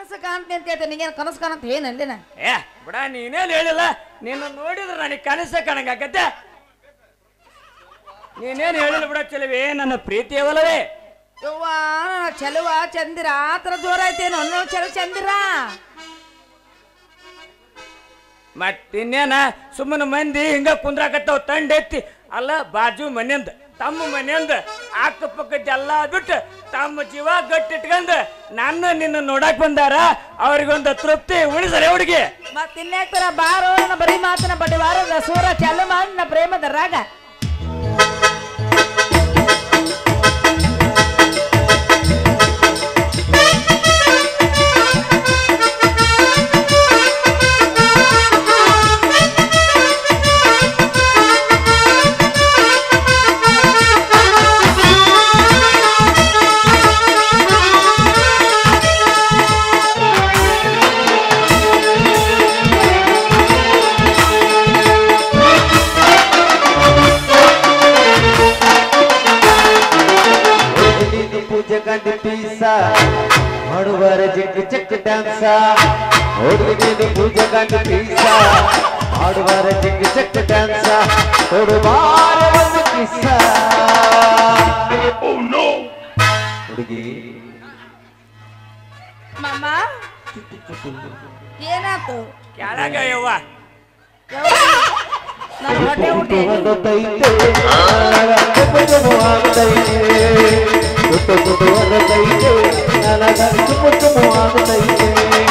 ಕನಸು ಕಾಣ್ತೀನಿ ಅಂತ ಹೇಳ್ತೇನೆ ನಿಂಗೇನು ಕನಸು ಕಾಣಂತ ಏನಲ್ಲಿನ ಏ ಬಿಡ ನೀನೇನು ಹೇಳಿಲ್ಲ ನೀನು ನೋಡಿದ್ರೆ ನನಗೆ ಕನಸ ಕಾಣಂಗಾಗತ್ತೆ ನೀನೇನು ಹೇಳಿಲ್ಲ ಬಿಡ ಚೆಲುವೆ ನನ್ನ ಪ್ರೀತಿ ಅವಲವೇ ಯವ್ವ ನನ್ನ ಚೆಲುವ ಚಂದಿರ ಆ ಥರ ಜೋರ ಐತೇನು ಅನ್ನೋ ಚೆಲುವ ಚಂದಿರ ಮತ್ತಿನ್ನೇನ ಸುಮ್ಮನೆ ಮಂದಿ ಹಿಂಗ ಕುಂದ್ರಾಕತ್ತಾವ ತಂಡ ಎತ್ತಿ ಅಲ್ಲ ಬಾಜು ಮನೆಯಿಂದ ತಮ್ಮ ಮನೆಯಿಂದ ಅಕ್ಕಪಕ್ಕದ ಎಲ್ಲ ಬಿಟ್ಟು ತಮ್ಮ ಜೀವ ಗಟ್ಟಿಟ್ಕೊಂಡ್ ನನ್ನ ನಿನ್ನ ನೋಡಕ್ ಬಂದಾರ ಅವ್ರಿಗೊಂದು ತೃಪ್ತಿ ಉಳಿಸರೆ ಹುಡುಗಿ ಮತ್ತೆ ಇನ್ಯಾಕ್ತರ ಬಾರೋ ನನ್ನ ಬರೀ ಮಾತನ ಬಡಿ ವಾರದ ಸೂರ ಚಾಲು ಮಾಡಿ ನನ್ನ ಪ್ರೇಮದ ರಾಗ ನೀನು ಪೂಜೆ ಗಂಡಿ ಪೀಸ ಮಾಡುವರ ಜಿಂಗಿ ಚೆಕ್ ಡ್ಯಾನ್ಸ ಹುಡುಗಿ ನೀನು ಪೂಜೆ ಗಂಡಿ ಪೀಸ ಮಾಡುವರ ಜಿಂಗಿ ಚೆಕ್ ಡ್ಯಾನ್ಸ ಕೊಡುವಾರ ಒಂದು ಕಿಸ್ಸ ಹುಡುಗಿ ಮಾಮ ಏನಾತು ಕೆಳಗ ಯವ್ವ ನನ್ನ ಹೊಟ್ಟೆ ಹುಟ್ಟಿ ಹೊರತೈತೆ ತುಪ್ಪ ತುಪ್ಪ ಆಗ್ತೈತೆ ತುಪ್ಪ ತುಪ್ಪ ಹೊರತೈತೆ ನನಗ ತುಪ್ಪ ತುಪ್ಪ ಆಗ್ತೈತೆ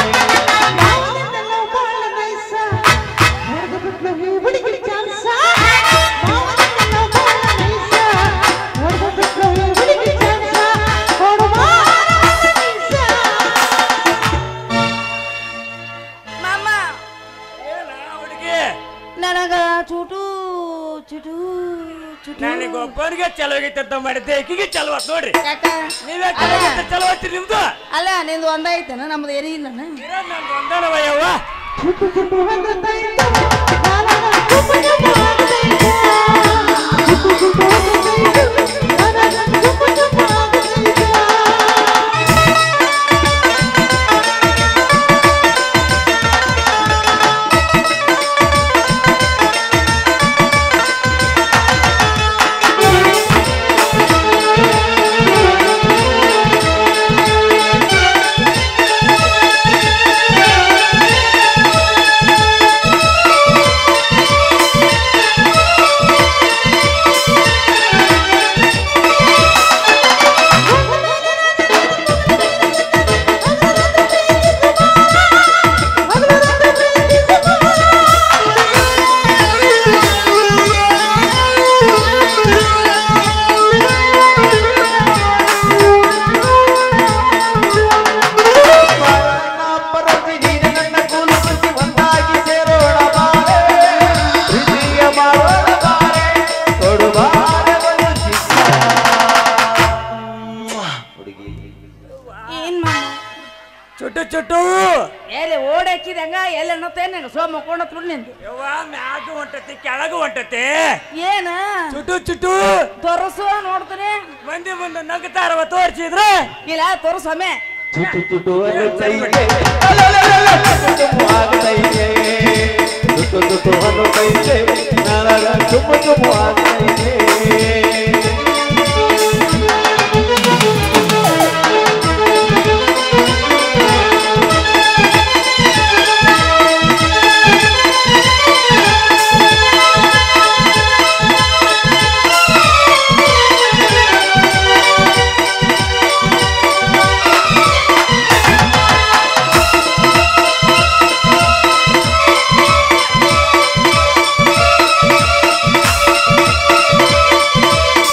ಮಾಮ ಏನ ಹುಡುಗಿ ನನಗ ಚುಟು ಚುಟು ಚುಟು ನನಗೆ ಒಬ್ಬನಿಗೆ ಚಲೋ ಆಗೈತೆ ಅಂತ ಮಾಡಿದ್ದೆ ಈಕಿಗೆ ಚಲೋ ಆತ್ ನೋಡ್ರಿ ಯಾಕ ನೀವೇ ಚಲೋ ಆಗೈತೆ ಚಲೋ ಆತ್ರಿ ನಿಮ್ದು ಅಲ್ಲ ನಿಂದು ಒಂದೈತೇನ ನಮ್ದು ಏರಿ ಇಲ್ಲ ಇರೋದ್ ನಂದು ಒಂದನವ ಯವ್ವ ಪರಸಿ ನೀನು ನನ್ನ ಕೂಲು ಕುಸಿ ಒಂದಾಗಿ ಸೇರೋಣ ಬಾರೆ ಪ್ರೀತಿಯ ಮಾಡೋಣ ಬಾರೆ ಕೊಡುವಾರ ಒಂದು ಕಿಸ್ಸ ಹುಡುಗಿ ಏನ್ ಮಾಮ ಚುಟ್ಟು ಚುಟ್ಟು ಎಲ್ಲಿ ಓಡಿ ಹಚ್ಚಿದಂಗ ಎಲ್ಲಿ ಅನ್ನತ್ತೇನೆ ಸೋ ಮಕ್ಕೊಂಡ ಬಿಡು ನಿಂದು ಯವ್ವ ಮ್ಯಾಗ ಹೊಂಟತಿ ಕೆಳಗ ಹೊಂಟತಿ ಏನ ಚುಟ್ಟು ಚುಟ್ಟು ತೋರಿಸು ನೋಡ್ತೀನಿ ಮಂದಿ ಮುಂದೆ ನಗ್ತಾರವ ತೋರಿಸಿದ್ರೆ ಇಲ್ಲ ತೋರಿಸೊಮ್ಮೆ ಚುಟು ಚುಟು ಅನ್ನುತ್ತೈತೆ ತುಪ್ಪು ಆಗ್ತೈತೆ ತುಟು ತುಟು ಅನ್ನುತ್ತೈತೆ ನನಗ ತುಪ್ಪು ತುಪ್ಪು ಆಗ್ತೈತೆ ಮಾಮ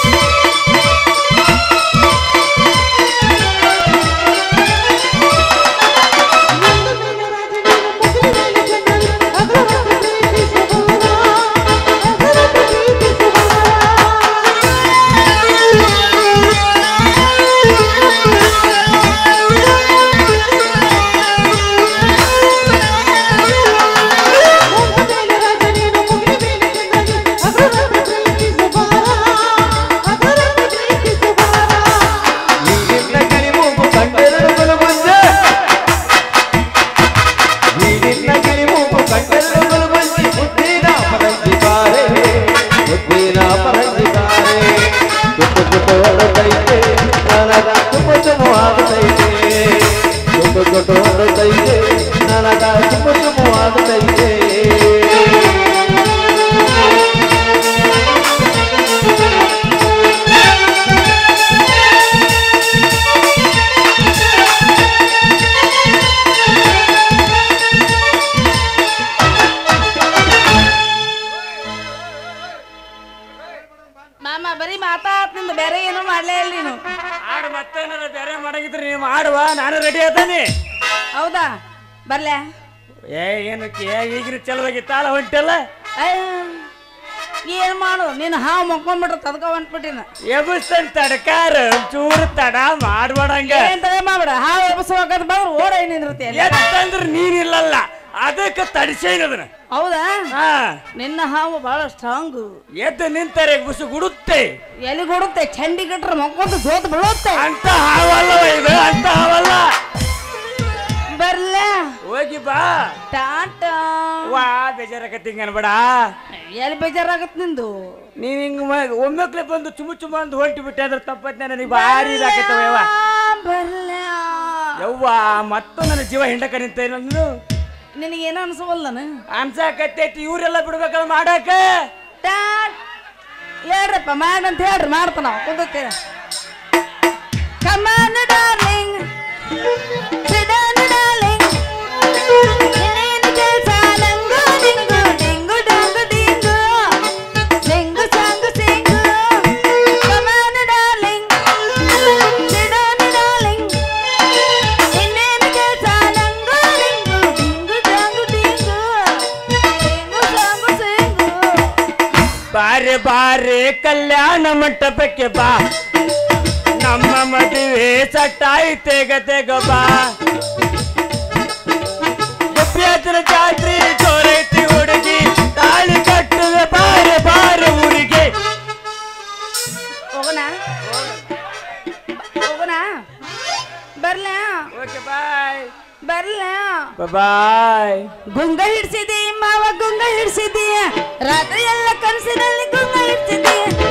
ಹೌದಾ ಬರ್ಲೆ ಏ ಏನಕ್ಕೆ ಈಗಿನ ಚಲವಾಗಿ ತಾಳ ಹೊಂಟಲ್ಲ ಅಯ್ಯ, ಏನ್ ಮಾಡು ನೀನು ಹಾವು ಮಕ್ಕೊಂಡ್ಬಿಟ್ರೆ ತದ್ಕ ಹೊಂಟ್ಬಿಟ್ಟಿನ ಎಬಸ್ತನ್ ತಡಕಾರ ಚೂರು ತಡ ಮಾಡ್ಬೇಡಂಗ ಏನ್ ತಗ ಮಾಡ್ಬಿಡ ಹಾವು ಎಬ್ಸುವಾಗದ್ ಬಂದ್ರೆ ಓಡ ನಿಂದಿರುತ್ತೆ ಅಲ್ಲಿ ಎತ್ತಂದ್ರ ನೀನಿಲ್ಲಲ್ಲ ಅದಕ್ಕೆ ತಡಿಸೇನ ಅದನ್ನ ಹೌದಾ ಹಾ ನಿನ್ನ ಹಾವು ಬಹಳ ಸ್ಟ್ರಾಂಗು ಎದ್ದು ನಿಂತಾರೆ ಬುಸು ಗುಡುತ್ತೆ ಎಲ್ಲಿ ಕೊಡುತ್ತೆ ಚಂಡಿ ಕಟ್ರೆ ಮಕ್ಕೊಂದು ಸೋತ್ ಬೀಳುತ್ತೆ ಅಂತ ಹಾವಲ್ಲ ಇದು ಅಂತ ಹಾವಲ್ಲ ಬರ್ಲ ಹೋಗಿ ಬಾ ಟಾಟಾ ವಾ ಬೇಜಾರಾಗತ್ತಿ ಅನ್ಬೇಡ ಎಲ್ಲಿ ಬೇಜಾರಾಗತ್ ನಿಂದು ನೀನ್ ಹಿಂಗ ಒಮ್ಮೆಕ್ಲೆ ಬಂದು ಚುಮು ಚುಮ ಅಂತ ಹೊಂಟಿ ಬಿಟ್ಟೆ ಅದ್ರ ತಪ್ಪತ್ನ ನನಗೆ ಭಾರಿ ಇದಾಕತ್ತವ ಯವ್ವ ಬರ್ಲ ಯವ್ವ ಮತ್ತು ನನ್ನ ಜೀವ ಹಿಂಡಕ ನಿಂತ ನಾನು ನಿನಗೇನು ಅನ್ಸವಲ್ಲನ ಅನ್ಸಾಕತ್ತೈತಿ ಇವರೆಲ್ಲ ಬಿಡ್ಬೇಕಲ್ಲ ಮಾಡಾಕ ಟಾಟ್ ಹೇಳ್ರಪ್ಪ ಮಾಡಂತ ಹೇಳ್ರಿ ಮಾಡ್ತಾನ ಕುಂದತ್ತೇನ ಕಮಾನ್ ಡಾರ್ಲಿಂಗ್ ಸಿಡಾನ್ ಡಾರ್ಲಿಂಗ್ ಏನೇನು ಕೆಲ್ಸ ನಂಗು ನಿಂಗು ಡಿಂಗು ಡಾಂಗು ಡಿಂಗು ಡಿಂಗು ಸಾಂಗು ಸಿಂಗು ಕಮಾನ್ ಡಾರ್ಲಿಂಗ್ ಸಿಡಾನ್ ಡಾರ್ಲಿಂಗ್ ಇನ್ನೇನು ಕೆಲ್ಸ ನಂಗು ನಿಂಗು ಡಿಂಗು ಡಾಂಗು ಡಿಂಗು ಡಿಂಗು ಸಾಂಗು ಸಿಂಗು ಬಾರೆ ಬಾರೆ ಕಲ್ಯಾಣ ಮಂಟಪಕ್ಕೆ ಬಾ ನಮ್ಮ ಮದುವೆ ಸಟ್ಟಾಯಿ ತೆಗ ತೆಗ ಬಾ ಗುಬ್ಬಿಯಾತನ ಜಾತ್ರೆ ಜೋರೈತಿ ಹುಡುಗಿ ತಾಳಿ ಕಟ್ಟುವ ಬಾರೆ ಬಾರೆ ಊರಿಗೆ ಹೋಗೋಣ ಹೋಗೋಣ ಬರ್ಲ ಓಕೆ ಬಾಯ್ ಬರ್ಲ ಬಾಯ್ ಗುಂಗ ಹಿಡ್ಸಿದಿ ಮಾವ ಗುಂಗ ಹಿಡ್ಸಿದಿ ರಾತ್ರಿ ಎಲ್ಲ ಕನಸಿನಲ್ಲಿ ಗುಂಗ ಹಿಡ್ಸಿದಿ